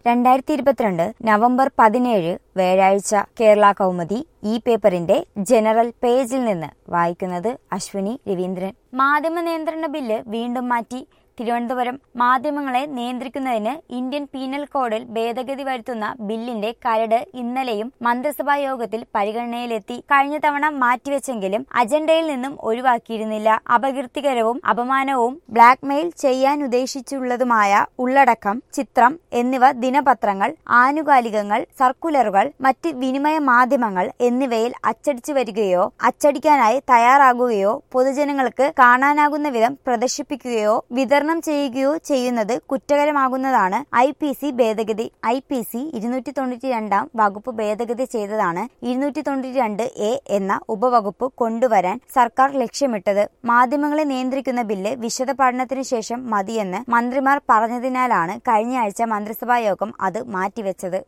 രണ്ടായിരത്തി ഇരുപത്തിരണ്ട് നവംബർ പതിനേഴ് വ്യാഴാഴ്ച കേരള കൗമുദി ഈ പേപ്പറിന്റെ ജനറൽ പേജിൽ നിന്ന് വായിക്കുന്നത് അശ്വിനി രവീന്ദ്രൻ മാധ്യമ നിയന്ത്രണ ബില്ല് വീണ്ടും മാറ്റി തിരുവനന്തപുരം മാധ്യമങ്ങളെ നിയന്ത്രിക്കുന്നതിന് ഇന്ത്യൻ പീനൽ കോഡിൽ ഭേദഗതി വരുത്തുന്ന ബില്ലിന്റെ കരട് ഇന്നലെയും മന്ത്രിസഭാ യോഗത്തിൽ പരിഗണനയിലെത്തി കഴിഞ്ഞ തവണ മാറ്റിവെച്ചെങ്കിലും അജണ്ടയിൽ നിന്നും ഒഴിവാക്കിയിരുന്നില്ല അപകീർത്തികരവും അപമാനവും ബ്ലാക്ക്മെയിൽ ചെയ്യാൻ ഉദ്ദേശിച്ചുള്ളതുമായ ഉള്ളടക്കം ചിത്രം എന്നിവ ദിനപത്രങ്ങൾ ആനുകാലികങ്ങൾ സർക്കുലറുകൾ മറ്റ് വിനിമയ മാധ്യമങ്ങൾ എന്നിവയിൽ അച്ചടിച്ചു വരികയോ അച്ചടിക്കാനായി തയ്യാറാകുകയോ പൊതുജനങ്ങൾക്ക് കാണാനാകുന്ന വിധം പ്രദർശിപ്പിക്കുകയോ വിതരണം ചെയ്യുകയോ ചെയ്യുന്നത് കുറ്റകരമാകുന്നതാണ് ഐ പി സി ഭേദഗതി ഐ പി സി ഇരുന്നൂറ്റി തൊണ്ണൂറ്റി രണ്ടാം വകുപ്പ് ഭേദഗതി ചെയ്തതാണ് ഇരുന്നൂറ്റി തൊണ്ണൂറ്റി രണ്ട് എ എന്ന ഉപവകുപ്പ് കൊണ്ടുവരാൻ സർക്കാർ ലക്ഷ്യമിട്ടത് മാധ്യമങ്ങളെ നിയന്ത്രിക്കുന്ന ബില്ല് വിശദ പഠനത്തിനു ശേഷം മതിയെന്ന് മന്ത്രിമാർ പറഞ്ഞതിനാലാണ് കഴിഞ്ഞയാഴ്ച മന്ത്രിസഭാ യോഗം അത് മാറ്റിവെച്ചത്